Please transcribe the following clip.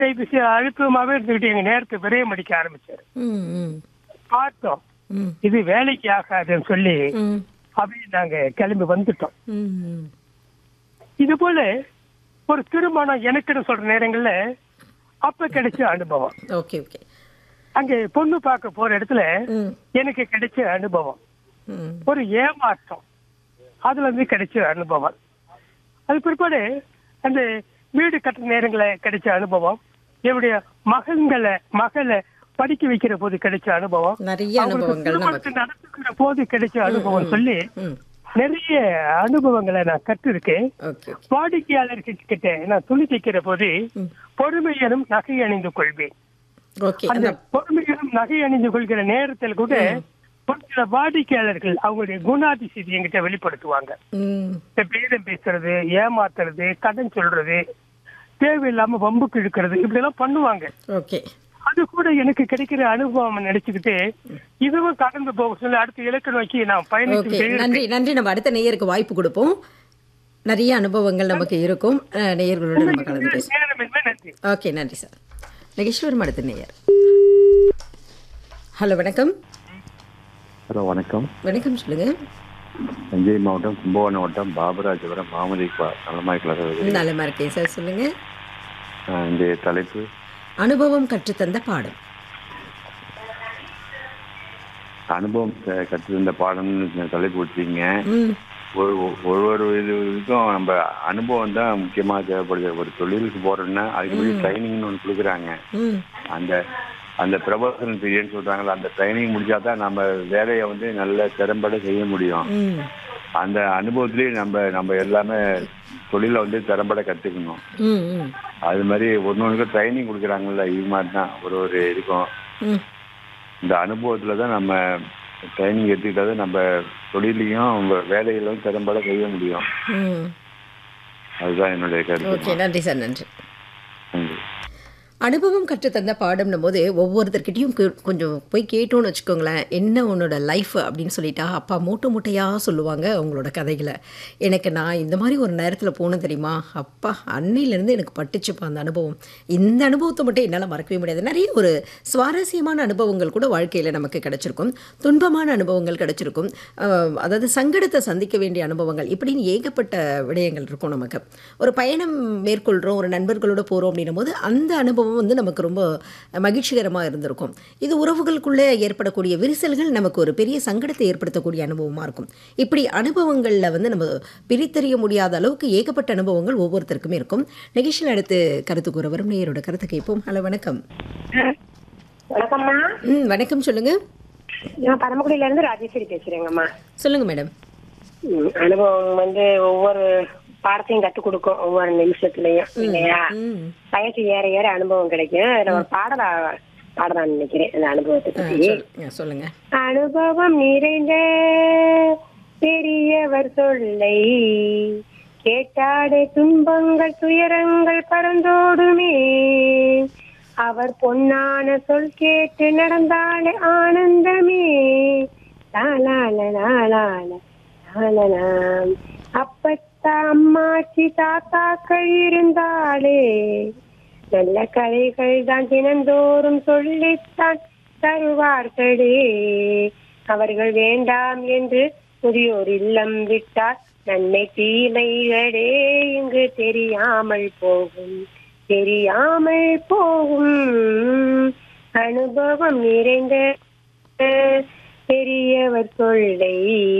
கைபேசி அழுத்தமாவே இருந்துகிட்டு எங்க நேரத்தை விரயம் அடிக்க ஆரம்பிச்சாரு ம் ம் பார்த்தோம் ம் இது வேலைக்கு ஆகாதுன்னு சொல்லி ம் அப்படியே நாங்க கிளம்பி வந்துட்டோம் ம் ம் இது போல ஒரு திருமணம் எனக்குன்னு சொல்ற நேரங்கள்ல அப்ப கிடைச்ச அனுபவம் ஓகே ஓகே அங்க பொண்ணு பார்க்க போற இடத்துல ம் எனக்கு கிடைச்ச அனுபவம் ம் ஒரு ஏமாற்றம் அதுல இருந்து கிடைச்ச அனுபவம் அது பிற்பாடு அந்த வீடு கட்டுற நேரங்கள கிடைச்ச அனுபவம் என்னுடைய மகன்களை மகளை படிக்க வைக்கிற போது கிடைச்ச அனுபவம் நிறைய அவங்களுக்கு அனுபவங்கள் நமக்கு திருமணத்தை நடத்துக்கிற போது கிடைச்ச அனுபவம் சொல்லி ம் நிறைய அனுபவங்களை நான் கற்றிருக்கேன் ஓகே ஓகே வாடிக்கையாளர்கள் கிட்ட நான் துணி தைக்கிற போது பொறுமையனும் நகை அணிந்து கொள்வேன் ஓகே அந்த அந்த பொறுமையனும் நகை அணிந்து கொள்கிற நேரத்தில் கூட ஒரு சில வாடிக்கையாளர்கள் அவங்களுடைய குணாதிசயத்தை என்கிட்ட வெளிப்படுத்துவாங்க ம் இந்த பேரம் பேசுறது ஏமாத்துறது கடன் சொல்றது தேவையில்லாம வம்புக்கு இழுக்கிறது இப்படி எல்லாம் பண்ணுவாங்க ஓகே அது கூட எனக்கு கிடைக்கிற அனுபவம் நினைச்சுக்கிட்டு இதுவும் கடந்து போக சொல்லி அடுத்த இலக்கு நோக்கி நான் ஓகே பயணிச்சுக்கிட்டே நன்றி நன்றி நம்ம அடுத்த நேயருக்கு வாய்ப்பு கொடுப்போம் நிறைய அனுபவங்கள் நமக்கு இருக்கும் அஹ், நேயர்களோட நம்ம கலந்து பேசுவோம் நேரமின்மை நன்றி ஓகே நன்றி சார் நகேஸ்வரம் அடுத்த நேயர் ஹலோ வணக்கம் ஹலோ வணக்கம் வணக்கம் சொல்லுங்க தஞ்சை மாவட்டம் கும்பகோணம் வட்டம் பாபராஜபுரம் மாமதி நலமாய் கலர் நலமா இருக்கேன் சார் சொல்லுங்க இந்த தலைப்பு அனுபவம் கற்றுத்தந்த பாடம் அனுபவம் க- கற்றிருந்த பாடம்னு இந்த தலைப்பு கொடுத்தீங்க ம் ஒரு ஒரு ஒரு இது இதுக்கும் நம்ம அனுபவம் தான் முக்கியமாக தேவைப்படுது ஒரு தொழிலுக்கு போறோம்னா அதுக்கு முன்னாடி ட்ரைனிங்னு ஒன்று கொடுக்குறாங்க ம் அந்த அந்த பிரபோசன் பீரியட்னு சொல்றாங்கல்ல அந்த ட்ரைனிங் முடிச்சா தான் நம்ம வேலையை வந்து நல்ல திறம்பட செய்ய முடியும் ம் அந்த அனுபவத்திலேயே நம்ம நம்ம எல்லாமே தொழிலை வந்து திறம்பட கற்றுக்கணும் ம் ம் அது மாதிரி ஒன்று ஒன்றுக்கு ட்ரைனிங் கொடுக்குறாங்கல்ல இது மாதிரி தான் ஒரு ஒரு இருக்கும் ம் இந்த அனுபவத்தில் தான் நம்ம ட்ரைனிங் எடுத்துக்கிட்டது நம்ம தொழிலையும் நம்ம வேலையிலும் திறம்பட செய்ய முடியும் ம் அதுதான் என்னுடைய கருத்து ஓகே நன்றி சார் நன்றி நன்றி அனுபவம் கற்றுத்தந்த பாடம்னும் போது ஒவ்வொருத்தர்கிட்டையும் கொ- கொஞ்சம் போய் கேட்டோன்னு வச்சுக்கோங்களேன் என்ன உன்னோட லைஃப் அப்படின்னு சொல்லிட்டா அப்பா மூட்டை மூட்டையாக சொல்லுவாங்க அவங்களோட கதைகளை எனக்கு நான் இந்த மாதிரி ஒரு நேரத்தில் போனேன் தெரியுமா அப்பா அன்னையிலேருந்து எனக்கு பட்டுச்சுப்பா அந்த அனுபவம் இந்த அனுபவத்தை மட்டும் என்னால் மறக்கவே முடியாது நிறைய ஒரு சுவாரஸ்யமான அனுபவங்கள் கூட வாழ்க்கையில் நமக்கு கிடைச்சிருக்கும் துன்பமான அனுபவங்கள் கிடைச்சிருக்கும் அஹ், அதாவது சங்கடத்தை சந்திக்க வேண்டிய அனுபவங்கள் இப்படின்னு ஏகப்பட்ட விடயங்கள் இருக்கும் நமக்கு ஒரு பயணம் மேற்கொள்கிறோம் ஒரு நண்பர்களோட போகிறோம் அப்படின்னும் போது அந்த அனுபவம் வந்து நமக்கு ரொம்ப மகிழ்ச்சிகரமாக இருந்திருக்கும் இது உறவுகளுக்குள்ளே ஏற்படக்கூடிய விரிசல்கள் நமக்கு ஒரு பெரிய சங்கடத்தை ஏற்படுத்தக்கூடிய அனுபவமாக இருக்கும் இப்படி அனுபவங்களில் வந்து நம்ம பிரித்தறிய முடியாத அளவுக்கு ஏகப்பட்ட அனுபவங்கள் ஒவ்வொருத்தருக்குமே இருக்கும் நிகழ்ச்சியில் அடுத்து கருத்து கூற வரும் நேயரோட கருத்து கேட்போம் ஹலோ வணக்கம் வணக்கம்மா ம் வணக்கம் சொல்லுங்கள் நான் பரமக்குடியில இருந்து ராஜேஸ்வரி பேசுறேங்கம்மா சொல்லுங்கள் மேடம் ம், அனுபவம் வந்து ஒவ்வொரு பாடத்தையும் கத்துக் கொடுக்கும் ஒவ்வொரு நிமிஷத்துலயும் இல்லையா ம் வயசு ஏற ஏற அனுபவம் கிடைக்கும் அதுல ஒரு பாடலா பாடலாம்னு நினைக்கிறேன் அந்த அனுபவத்தை ஆ, பத்தி சொல்- சொல்லுங்க அனுபவம் நிறைந்த பெரியவர் சொல்லை கேட்டாடே துன்பங்கள் துயரங்கள் பறந்தோடுமே அவர் பொன்னான சொல் கேட்டு நடந்தாலே ஆனந்தமே லாலால லாலால லாலலாம் அப்பத்தா அம்மாச்சி தாத்தாக்கள் இருந்தாலே நல்ல கதைகள் தான் தினந்தோறும் சொல்லித்தான் தருவார்களே அவர்கள் வேண்டாம் என்று முதியோர் இல்லம் விட்டார் நன்மை தீமைகளே இங்கு தெரியாமல் போகும் தெரியாமல் போகும் அனுபவம் நிறைந்த பெரியவர் சொல்லை